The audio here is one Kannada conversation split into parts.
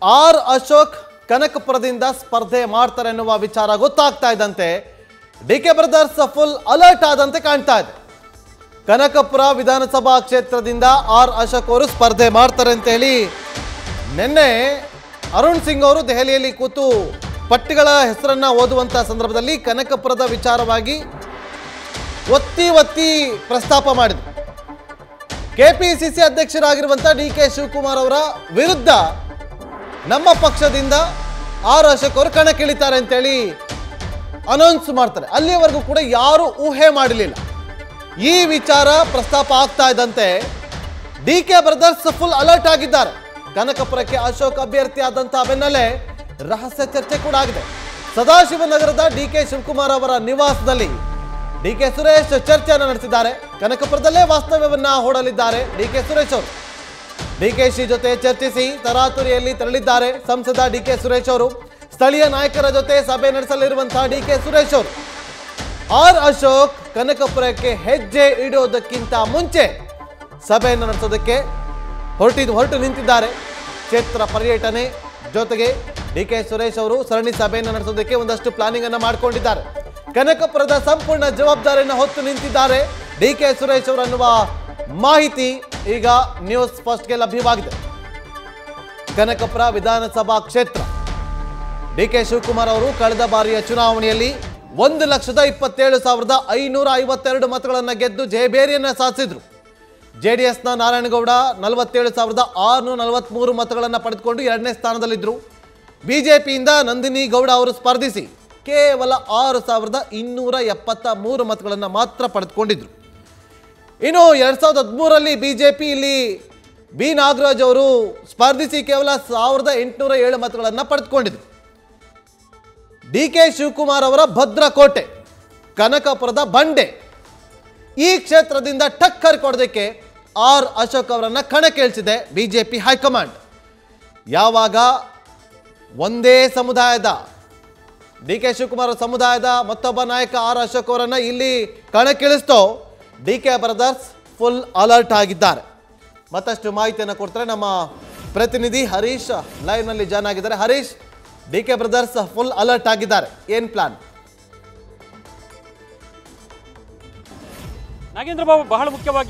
ಆರ್ ಅಶೋಕ್ ಕನಕಪುರದಿಂದ ಸ್ಪರ್ಧೆ ಮಾಡ್ತಾರೆ ಎನ್ನುವ ವಿಚಾರ ಗೊತ್ತಾಗ್ತಾ ಇದ್ದಂತೆ D K brothers full alert ಆದಂತೆ ಕಾಣ್ತಾ ಇದೆ ಕನಕಪುರ ವಿಧಾನಸಭಾ ಕ್ಷೇತ್ರದಿಂದ ಆರ್ ಅಶೋಕ್ ಅವರು ಸ್ಪರ್ಧೆ ಮಾಡ್ತಾರೆ ಅಂತ ಹೇಳಿ ನಿನ್ನೆ ಅರುಣ್ ಸಿಂಗ್ ಅವರು ದೆಹಲಿಯಲ್ಲಿ ಕೂತು ಪಟ್ಟಿಗಳ ಹೆಸರನ್ನ ಓದುವಂತಹ ಸಂದರ್ಭದಲ್ಲಿ ಕನಕಪುರದ ವಿಚಾರವಾಗಿ ಒತ್ತಿ ಒತ್ತಿ ಪ್ರಸ್ತಾಪ ಮಾಡಿದ್ರು ಕೆಪಿಸಿಸಿ ಅಧ್ಯಕ್ಷರಾಗಿರುವಂಥ ಡಿ ಕೆ ಶಿವಕುಮಾರ್ ಅವರ ವಿರುದ್ಧ ನಮ್ಮ ಪಕ್ಷದಿಂದ ಆರ್ ಅಶೋಕ್ ಅವರು ಕಣಕ್ಕಿಳಿತಾರೆ ಅಂತೇಳಿ ಅನೌನ್ಸ್ ಮಾಡ್ತಾರೆ ಅಲ್ಲಿಯವರೆಗೂ ಕೂಡ ಯಾರು ಊಹೆ ಮಾಡಲಿಲ್ಲ ಈ ವಿಚಾರ ಪ್ರಸ್ತಾಪ ಆಗ್ತಾ ಇದ್ದಂತೆ D K brothers full alert ಆಗಿದ್ದಾರೆ ಕನಕಪುರಕ್ಕೆ ಅಶೋಕ್ ಅಭ್ಯರ್ಥಿ ಆದಂತಹ ಬೆನ್ನಲ್ಲೇ ರಹಸ್ಯ ಚರ್ಚೆ ಕೂಡ ಆಗಿದೆ ಸದಾಶಿವನಗರದ ಡಿ ಕೆ ಶಿವಕುಮಾರ್ ಅವರ ನಿವಾಸದಲ್ಲಿ ಡಿ ಕೆ ಸುರೇಶ್ ಚರ್ಚೆಯನ್ನು ನಡೆಸಿದ್ದಾರೆ ಕನಕಪುರದಲ್ಲೇ ವಾಸ್ತವ್ಯವನ್ನ ಹೂಡಲಿದ್ದಾರೆ ಡಿ ಕೆ ಸುರೇಶ್ ಅವರು ಡಿಕೆಶಿ ಜೊತೆ ಚರ್ಚಿಸಿ ತರಾತುರಿಯಲ್ಲಿ ತೆರಳಿದ್ದಾರೆ ಸಂಸದ ಡಿ ಕೆ ಸುರೇಶ್ ಅವರು ಸ್ಥಳೀಯ ನಾಯಕರ ಜೊತೆ ಸಭೆ ನಡೆಸಲಿರುವಂತಹ ಡಿ ಕೆ ಸುರೇಶ್ ಅವರು ಆರ್ ಅಶೋಕ್ ಕನಕಪುರಕ್ಕೆ ಹೆಜ್ಜೆ ಇಡೋದಕ್ಕಿಂತ ಮುಂಚೆ ಸಭೆಯನ್ನು ನಡೆಸೋದಕ್ಕೆ ಹೊರಟಿದ್ದು ಹೊರಟು ನಿಂತಿದ್ದಾರೆ ಕ್ಷೇತ್ರ ಪರ್ಯಟನೆ ಜೊತೆಗೆ ಡಿ ಕೆ ಸುರೇಶ್ ಅವರು ಸರಣಿ ಸಭೆಯನ್ನು ನಡೆಸೋದಕ್ಕೆ ಒಂದಷ್ಟು ಪ್ಲಾನಿಂಗ್ ಅನ್ನು ಮಾಡಿಕೊಂಡಿದ್ದಾರೆ ಕನಕಪುರದ ಸಂಪೂರ್ಣ ಜವಾಬ್ದಾರಿಯನ್ನು ಹೊತ್ತು ನಿಂತಿದ್ದಾರೆ ಡಿ ಕೆ ಸುರೇಶ್ ಅವರು ಅನ್ನುವ ಮಾಹಿತಿ ಈಗ ನ್ಯೂಸ್ ಫಸ್ಟ್ಗೆ ಲಭ್ಯವಾಗಿದೆ ಕನಕಪುರ ವಿಧಾನಸಭಾ ಕ್ಷೇತ್ರ ಡಿ ಕೆ ಶಿವಕುಮಾರ್ ಅವರು ಕಳೆದ ಬಾರಿಯ ಚುನಾವಣೆಯಲ್ಲಿ ಒಂದು ಲಕ್ಷದ ಇಪ್ಪತ್ತೇಳು ಸಾವಿರದ ಐನೂರ ಐವತ್ತೆರಡು ಮತಗಳನ್ನು ಗೆದ್ದು ಜಯಬೇರಿಯನ್ನು ಸಾಧಿಸಿದ್ರು ಜೆ ಡಿ ಎಸ್ನ ನಾರಾಯಣಗೌಡ ನಲವತ್ತೇಳು ಸಾವಿರದ ಆರುನೂರ ನಲವತ್ತ್ಮೂರು ಮತಗಳನ್ನು ಪಡೆದುಕೊಂಡು ಎರಡನೇ ಸ್ಥಾನದಲ್ಲಿದ್ದರು ಬಿ ಜೆ ಪಿಯಿಂದ ನಂದಿನಿ ಗೌಡ ಅವರು ಸ್ಪರ್ಧಿಸಿ ಕೇವಲ ಆರು ಸಾವಿರದ ಇನ್ನೂರ ಎಪ್ಪತ್ತ ಮೂರು ಮತಗಳನ್ನು ಮಾತ್ರ ಪಡೆದುಕೊಂಡಿದ್ರು ಇನ್ನು ಎರಡ್ ಸಾವಿರದ ಹದಿಮೂರರಲ್ಲಿ ಬಿ ಜೆ ಪಿ ಇಲ್ಲಿ ಬಿ ನಾಗರಾಜ್ ಅವರು ಸ್ಪರ್ಧಿಸಿ ಕೇವಲ ಸಾವಿರದ ಎಂಟುನೂರ ಏಳು ಮತಗಳನ್ನು ಪಡೆದುಕೊಂಡಿದ್ರು ಡಿ ಕೆ ಶಿವಕುಮಾರ್ ಅವರ ಭದ್ರಕೋಟೆ ಕನಕಪುರದ ಬಂಡೆ ಈ ಕ್ಷೇತ್ರದಿಂದ ಟಕ್ಕರ್ ಕೊಡೋದಕ್ಕೆ ಆರ್ ಅಶೋಕ್ ಅವರನ್ನ ಕಣಕ್ಕಿಳಿಸಿದೆ ಬಿಜೆಪಿ ಹೈಕಮಾಂಡ್ ಯಾವಾಗ ಒಂದೇ ಸಮುದಾಯದ ಡಿ ಕೆ ಶಿವಕುಮಾರ್ ಸಮುದಾಯದ ಮತ್ತೊಬ್ಬ ನಾಯಕ ಆರ್ ಅಶೋಕ್ ಅವರನ್ನ ಇಲ್ಲಿ ಕಣಕ್ಕಿಳಿಸ್ತೋ D K brothers full alert ಆಗಿದ್ದಾರೆ ಮತ್ತಷ್ಟು ಮಾಹಿತಿಯನ್ನು ಕೊಡ್ತಾರೆ ನಮ್ಮ ಪ್ರತಿನಿಧಿ ಹರೀಶ್ ಲೈವ್ನಲ್ಲಿ ಜಾಯ್ನ್ ಆಗಿದ್ದಾರೆ Harish D K brothers full alert ಆಗಿದ್ದಾರೆ ಏನ್ ಪ್ಲಾನ್ ನಾಗೇಂದ್ರ ಬಾಬು ಬಹಳ ಮುಖ್ಯವಾಗಿ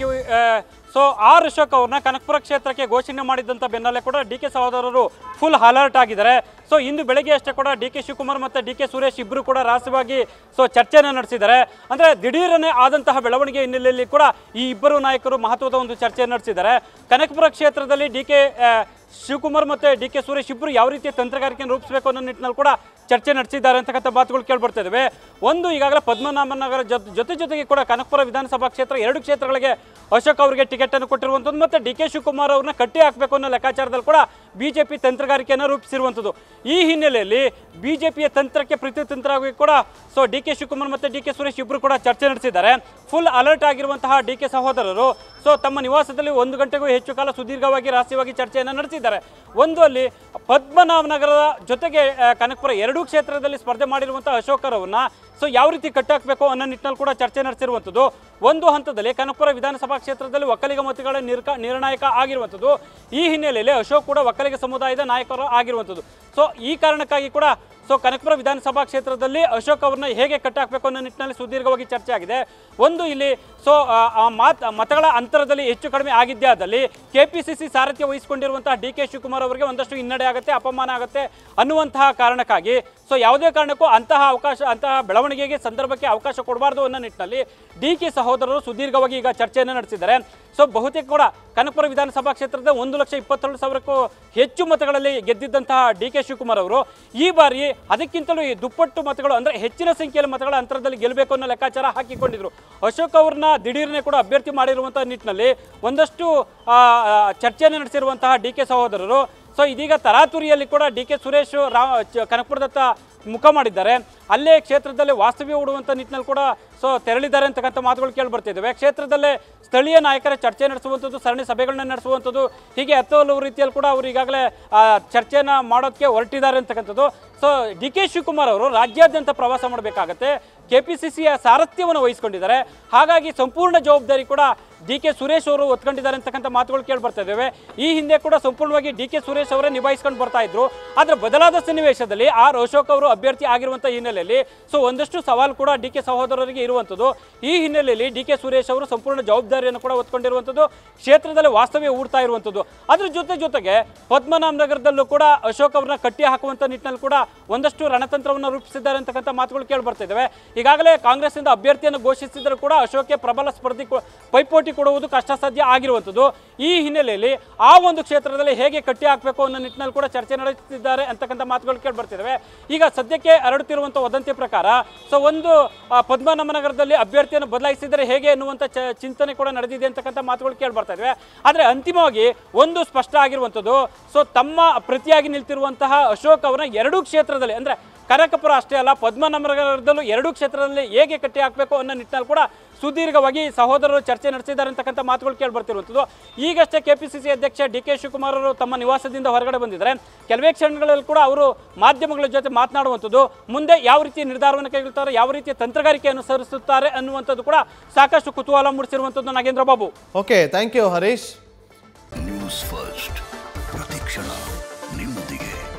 ಸೊ ಆರ್ ಅಶೋಕ್ ಅವ್ರನ್ನ ಕನಕಪುರ ಕ್ಷೇತ್ರಕ್ಕೆ ಘೋಷಣೆ ಮಾಡಿದಂಥ ಬೆನ್ನಲ್ಲೇ ಕೂಡ ಡಿ ಕೆ ಸಹೋದರರು ಫುಲ್ ಅಲರ್ಟ್ ಆಗಿದ್ದಾರೆ ಸೊ ಇಂದು ಬೆಳಗ್ಗೆ ಅಷ್ಟೇ ಕೂಡ ಡಿ ಕೆ ಶಿವಕುಮಾರ್ ಮತ್ತು ಡಿ ಕೆ ಸುರೇಶ್ ಇಬ್ಬರು ಕೂಡ ರಹಸ್ಯವಾಗಿ ಸೊ ಚರ್ಚೆಯನ್ನು ನಡೆಸಿದ್ದಾರೆ ಅಂದರೆ ದಿಢೀರನೆ ಆದಂತಹ ಬೆಳವಣಿಗೆ ಹಿನ್ನೆಲೆಯಲ್ಲಿ ಕೂಡ ಈ ಇಬ್ಬರು ನಾಯಕರು ಮಹತ್ವದ ಒಂದು ಚರ್ಚೆ ನಡೆಸಿದ್ದಾರೆ ಕನಕಪುರ ಕ್ಷೇತ್ರದಲ್ಲಿ ಡಿ ಕೆ ಶಿವಕುಮಾರ್ ಮತ್ತು ಡಿ ಕೆ ಸುರೇಶ್ ಇಬ್ಬರು ಯಾವ ರೀತಿಯ ತಂತ್ರಗಾರಿಕೆಯನ್ನು ರೂಪಿಸಬೇಕು ಅನ್ನೋ ನಿಟ್ಟಿನಲ್ಲಿ ಕೂಡ ಚರ್ಚೆ ನಡೆಸಿದ್ದಾರೆ ಅಂತಕ್ಕಂಥ ಮಾತುಗಳು ಕೇಳ್ಬರ್ತಾ ಇದ್ದಾವೆ ಒಂದು ಈಗಾಗಲೇ ಪದ್ಮನಾಭನಗರ ಜೊತೆ ಜೊತೆ ಜೊತೆಗೆ ಕೂಡ ಕನಕಪುರ ವಿಧಾನಸಭಾ ಕ್ಷೇತ್ರ ಎರಡು ಕ್ಷೇತ್ರಗಳಿಗೆ ಅಶೋಕ್ ಅವರಿಗೆ ಟಿಕೆಟ್ ಅನ್ನು ಕೊಟ್ಟಿರುವಂಥದ್ದು ಮತ್ತು ಡಿ ಕೆ ಶಿವಕುಮಾರ್ ಅವ್ರನ್ನ ಕಟ್ಟಿ ಹಾಕಬೇಕು ಅನ್ನೋ ಲೆಕ್ಕಾಚಾರದಲ್ಲಿ ಕೂಡ ಬಿಜೆಪಿ ತಂತ್ರಗಾರಿಕೆಯನ್ನು ರೂಪಿಸಿರುವಂಥದ್ದು ಈ ಹಿನ್ನೆಲೆಯಲ್ಲಿ ಬಿಜೆಪಿಯ ತಂತ್ರಕ್ಕೆ ಪ್ರತಿತಂತ್ರವಾಗಿ ಕೂಡ ಸೊ ಡಿ ಕೆ ಶಿವಕುಮಾರ್ ಮತ್ತು ಡಿ ಕೆ ಸುರೇಶ್ ಇಬ್ಬರು ಕೂಡ ಚರ್ಚೆ ನಡೆಸಿದ್ದಾರೆ ಫುಲ್ ಅಲರ್ಟ್ ಆಗಿರುವಂತಹ ಡಿ ಕೆ ಸಹೋದರರು ಸೊ ತಮ್ಮ ನಿವಾಸದಲ್ಲಿ ಒಂದು ಗಂಟೆಗೂ ಹೆಚ್ಚು ಕಾಲ ಸುದೀರ್ಘವಾಗಿ ರಹಸ್ಯವಾಗಿ ಚರ್ಚೆಯನ್ನು ನಡೆಸಿದ್ದಾರೆ ಒಂದು ಅಲ್ಲಿ ಪದ್ಮನಾಭನಗರದ ಜೊತೆಗೆ ಆ, ಕನಕಪುರ ಎರಡೂ ಕ್ಷೇತ್ರದಲ್ಲಿ ಸ್ಪರ್ಧೆ ಮಾಡಿರುವಂಥ ಅಶೋಕರವನ್ನ ಸೊ ಯಾವ ರೀತಿ ಕಟ್ಟಾಕಬೇಕು ಅನ್ನೋ ನಿಟ್ಟಿನಲ್ಲಿ ಕೂಡ ಚರ್ಚೆ ನಡೆಸಿರುವಂಥದ್ದು ಒಂದು ಹಂತದಲ್ಲಿ ಕನಕಪುರ ವಿಧಾನಸಭಾ ಕ್ಷೇತ್ರದಲ್ಲಿ ಒಕ್ಕಲಿಗ ಮತಗಳ ನಿರ್ಕ ನಿರ್ಣಾಯಕ ಆಗಿರುವಂಥದ್ದು ಈ ಹಿನ್ನೆಲೆಯಲ್ಲಿ ಅಶೋಕ್ ಕೂಡ ಒಕ್ಕಲಿಗ ಸಮುದಾಯದ ನಾಯಕರು ಆಗಿರುವಂಥದ್ದು ಸೊ ಈ ಕಾರಣಕ್ಕಾಗಿ ಕೂಡ ಸೊ ಕನಕಪುರ ವಿಧಾನಸಭಾ ಕ್ಷೇತ್ರದಲ್ಲಿ ಅಶೋಕ್ ಅವ್ರನ್ನ ಹೇಗೆ ಕಟ್ಟಾಕಬೇಕು ಅನ್ನೋ ನಿಟ್ಟಿನಲ್ಲಿ ಸುದೀರ್ಘವಾಗಿ ಚರ್ಚೆ ಆಗಿದೆ ಒಂದು ಇಲ್ಲಿ ಸೊ ಆ ಮಾತ್ ಮತಗಳ ಅಂತರದಲ್ಲಿ ಹೆಚ್ಚು ಕಡಿಮೆ ಆಗಿದ್ದೇ ಆದಲ್ಲಿ ಕೆಪಿಸಿಸಿ ಸಾರಥ್ಯ ವಹಿಸಿಕೊಂಡಿರುವಂತಹ ಡಿ ಕೆ ಶಿವಕುಮಾರ್ ಅವರಿಗೆ ಒಂದಷ್ಟು ಹಿನ್ನಡೆ ಆಗುತ್ತೆ ಅಪಮಾನ ಆಗುತ್ತೆ ಅನ್ನುವಂತಹ ಕಾರಣಕ್ಕಾಗಿ ಸೊ ಯಾವುದೇ ಕಾರಣಕ್ಕೂ ಅಂತಹ ಅವಕಾಶ ಅಂತಹ ಬೆಳವಣಿಗೆಗೆ ಸಂದರ್ಭಕ್ಕೆ ಅವಕಾಶ ಕೊಡಬಾರ್ದು ಅನ್ನೋ ನಿಟ್ಟಿನಲ್ಲಿ ಡಿ ಕೆ ಸಹೋದರರು ಸುದೀರ್ಘವಾಗಿ ಈಗ ಚರ್ಚೆಯನ್ನು ನಡೆಸಿದ್ದಾರೆ ಸೊ ಬಹುತೇಕ ಕೂಡ ಕನಕಪುರ ವಿಧಾನಸಭಾ ಕ್ಷೇತ್ರದ ಒಂದು ಲಕ್ಷ ಇಪ್ಪತ್ತೆರಡು ಸಾವಿರಕ್ಕೂ ಹೆಚ್ಚು ಮತಗಳಲ್ಲಿ ಗೆದ್ದಿದ್ದಂತಹ ಡಿ ಕೆ ಶಿವಕುಮಾರ್ ಅವರು ಈ ಬಾರಿ ಅದಕ್ಕಿಂತಲೂ ಈ ದುಪ್ಪಟ್ಟು ಮತಗಳು ಅಂದರೆ ಹೆಚ್ಚಿನ ಸಂಖ್ಯೆಯಲ್ಲಿ ಮತಗಳ ಅಂತರದಲ್ಲಿ ಗೆಲ್ಲಬೇಕು ಅನ್ನೋ ಲೆಕ್ಕಾಚಾರ ಹಾಕಿಕೊಂಡಿದ್ರು ಅಶೋಕ್ ಅವ್ರನ್ನ ದಿಢೀರನೆ ಕೂಡ ಅಭ್ಯರ್ಥಿ ಮಾಡಿರುವಂತಹ ನಿಟ್ಟಿನಲ್ಲಿ ಒಂದಷ್ಟು ಆ, ಆ, ಚರ್ಚೆಯನ್ನು ನಡೆಸಿರುವಂತಹ ಡಿ ಕೆ ಸಹೋದರರು ಸೊ ಇದೀಗ ತರಾತುರಿಯಲ್ಲಿ ಕೂಡ ಡಿ ಕೆ ಸುರೇಶ್ ರಾ ಚ- ಕನಕಪುರದತ್ತ ಮುಖ ಮಾಡಿದ್ದಾರೆ ಅಲ್ಲೇ ಕ್ಷೇತ್ರದಲ್ಲಿ ವಾಸ್ತವ್ಯ ಹೂಡುವಂಥ ನಿಟ್ಟಿನಲ್ಲಿ ಕೂಡ ಸೊ ತೆರಳಿದ್ದಾರೆ ಅಂತಕ್ಕಂಥ ಮಾತುಗಳು ಕೇಳಿ ಬರ್ತಿದ್ದಾವೆ ಕ್ಷೇತ್ರದಲ್ಲೇ ಸ್ಥಳೀಯ ನಾಯಕರ ಚರ್ಚೆ ನಡೆಸುವಂಥದ್ದು ಸರಣಿ ಸಭೆಗಳನ್ನ ನಡೆಸುವಂಥದ್ದು ಹೀಗೆ ಹತ್ತು ಹಲವು ರೀತಿಯಲ್ಲಿ ಕೂಡ ಅವರು ಈಗಾಗಲೇ ಆ, ಚರ್ಚೆನ ಮಾಡೋದಕ್ಕೆ ಹೊರಟಿದ್ದಾರೆ ಅಂತಕ್ಕಂಥದ್ದು ಸೊ ಡಿ ಕೆ ಶಿವಕುಮಾರ್ ಅವರು ರಾಜ್ಯಾದ್ಯಂತ ಪ್ರವಾಸ ಮಾಡಬೇಕಾಗತ್ತೆ ಕೆ ಪಿ ಸಿ ಸಿಯ ಸಾರಥ್ಯವನ್ನು ವಹಿಸ್ಕೊಂಡಿದ್ದಾರೆ ಹಾಗಾಗಿ ಸಂಪೂರ್ಣ ಜವಾಬ್ದಾರಿ ಕೂಡ ಡಿ ಕೆ ಸುರೇಶ್ ಅವರು ಒತ್ಕೊಂಡಿದ್ದಾರೆ ಅಂತಕ್ಕಂಥ ಮಾತುಗಳು ಕೇಳಿ ಬರ್ತಾ ಇದ್ದಾವೆ ಈ ಹಿಂದೆ ಕೂಡ ಸಂಪೂರ್ಣವಾಗಿ ಡಿ ಕೆ ಸುರೇಶ್ ಅವರೇ ನಿಭಾಯಿಸ್ಕೊಂಡು ಬರ್ತಾ ಇದ್ರು ಆದ್ರೆ ಬದಲಾದ ಸನ್ನಿವೇಶದಲ್ಲಿ ಆರ್ ಅಶೋಕ್ ಅವರು ಅಭ್ಯರ್ಥಿ ಆಗಿರುವಂತಹ ಹಿನ್ನೆಲೆಯಲ್ಲಿ ಸೊ ಒಂದಷ್ಟು ಸವಾಲು ಕೂಡ ಡಿ ಕೆ ಸಹೋದರರಿಗೆ ಇರುವಂಥದ್ದು ಈ ಹಿನ್ನೆಲೆಯಲ್ಲಿ ಡಿ ಕೆ ಸುರೇಶ್ ಅವರು ಸಂಪೂರ್ಣ ಜವಾಬ್ದಾರಿಯನ್ನು ಕೂಡ ಹೊತ್ಕೊಂಡಿರುವಂಥದ್ದು ಕ್ಷೇತ್ರದಲ್ಲಿ ವಾಸ್ತವ್ಯ ಹೂಡ್ತಾ ಇರುವಂಥದ್ದು ಅದ್ರ ಜೊತೆ ಜೊತೆಗೆ ಪದ್ಮನಾಭ ನಗರದಲ್ಲೂ ಕೂಡ ಅಶೋಕ್ ಅವ್ರನ್ನ ಕಟ್ಟಿ ಹಾಕುವಂತ ನಿಟ್ಟಿನಲ್ಲಿ ಕೂಡ ಒಂದಷ್ಟು ರಣತಂತ್ರವನ್ನು ರೂಪಿಸಿದ್ದಾರೆ ಅಂತಕ್ಕಂಥ ಮಾತುಗಳು ಕೇಳಿ ಬರ್ತಾ ಇದ್ದಾವೆ ಈಗಾಗಲೇ ಕಾಂಗ್ರೆಸ್ನಿಂದ ಅಭ್ಯರ್ಥಿಯನ್ನು ಘೋಷಿಸಿದರೂ ಕೂಡ ಅಶೋಕ್ಗೆ ಪ್ರಬಲ ಸ್ಪರ್ಧಿ ಕೊ- ಪೈಪೋಟಿ ಕೊಡುವುದು ಕಷ್ಟ ಸಾಧ್ಯ ಆಗಿರುವಂಥದ್ದು ಈ ಹಿನ್ನೆಲೆಯಲ್ಲಿ ಆ ಒಂದು ಕ್ಷೇತ್ರದಲ್ಲಿ ಹೇಗೆ ಕಟ್ಟಿ ಹಾಕಬೇಕು ಅನ್ನೋ ನಿಟ್ಟಿನಲ್ಲಿ ಕೂಡ ಚರ್ಚೆ ನಡೆಸುತ್ತಿದ್ದಾರೆ ಅಂತಕ್ಕಂಥ ಮಾತುಗಳು ಕೇಳಿ ಬರ್ತಿದ್ದಾವೆ ಈಗ ಸದ್ಯಕ್ಕೆ ಹರಡುತ್ತಿರುವಂಥ ವದಂತಿ ಪ್ರಕಾರ ಸೊ ಒಂದು ಆ, ಪದ್ಮನಾಭನಗರದಲ್ಲಿ ಅಭ್ಯರ್ಥಿಯನ್ನು ಬದಲಾಯಿಸಿದರೆ ಹೇಗೆ ಎನ್ನುವಂಥ ಚ- ಚಿಂತನೆ ಕೂಡ ನಡೆದಿದೆ ಅಂತಕ್ಕಂಥ ಮಾತುಗಳು ಕೇಳಿ ಬರ್ತಾ ಇದ್ದಾವೆ ಆದರೆ ಅಂತಿಮವಾಗಿ ಒಂದು ಸ್ಪಷ್ಟ ಆಗಿರುವಂಥದ್ದು ಸೊ ತಮ್ಮ ಪ್ರತಿಯಾಗಿ ನಿಲ್ತಿರುವಂತಹ ಅಶೋಕ್ ಅವರ ಎರಡೂ ಕ್ಷೇತ್ರದಲ್ಲಿ ಅಂದರೆ ಕನಕಪುರ ಅಷ್ಟೇ ಅಲ್ಲ ಪದ್ಮನಾಭನಗರದಲ್ಲೂ ಎರಡೂ ಕ್ಷೇತ್ರದಲ್ಲಿ ಹೇಗೆ ಕಟ್ಟಿ ಹಾಕಬೇಕು ಅನ್ನೋ ನಿಟ್ಟಿನಲ್ಲಿ ಕೂಡ ಸುದೀರ್ಘವಾಗಿ ಸಹೋದರರು ಚರ್ಚೆ ನಡೆಸಿದ್ದಾರೆ ಅಂತಕ್ಕಂಥ ಮಾತುಗಳು ಕೇಳಿ ಬರ್ತಿರುವಂಥದ್ದು ಈಗಷ್ಟೇ ಕೆಪಿಸಿಸಿ ಅಧ್ಯಕ್ಷ ಡಿ ಕೆ ಶಿವಕುಮಾರ್ ಅವರು ತಮ್ಮ ನಿವಾಸದಿಂದ ಹೊರಗಡೆ ಬಂದಿದ್ದಾರೆ ಕೆಲವೇ ಕ್ಷಣಗಳಲ್ಲಿ ಕೂಡ ಅವರು ಮಾಧ್ಯಮಗಳ ಜೊತೆ ಮಾತನಾಡುವಂಥದ್ದು ಮುಂದೆ ಯಾವ ರೀತಿ ನಿರ್ಧಾರವನ್ನು ಕೈಗೊಳ್ತಾರೆ ಯಾವ ರೀತಿಯ ತಂತ್ರಗಾರಿಕೆ ಅನುಸರಿಸುತ್ತಾರೆ ಅನ್ನುವಂಥದ್ದು ಕೂಡ ಸಾಕಷ್ಟು ಕುತೂಹಲ ಮೂಡಿಸಿರುವಂಥದ್ದು Nagendra Babu okay thank you Harish news first ಪ್ರತಿಕ್ಷಣ ನಿಮ್ಮೊಂದಿಗೆ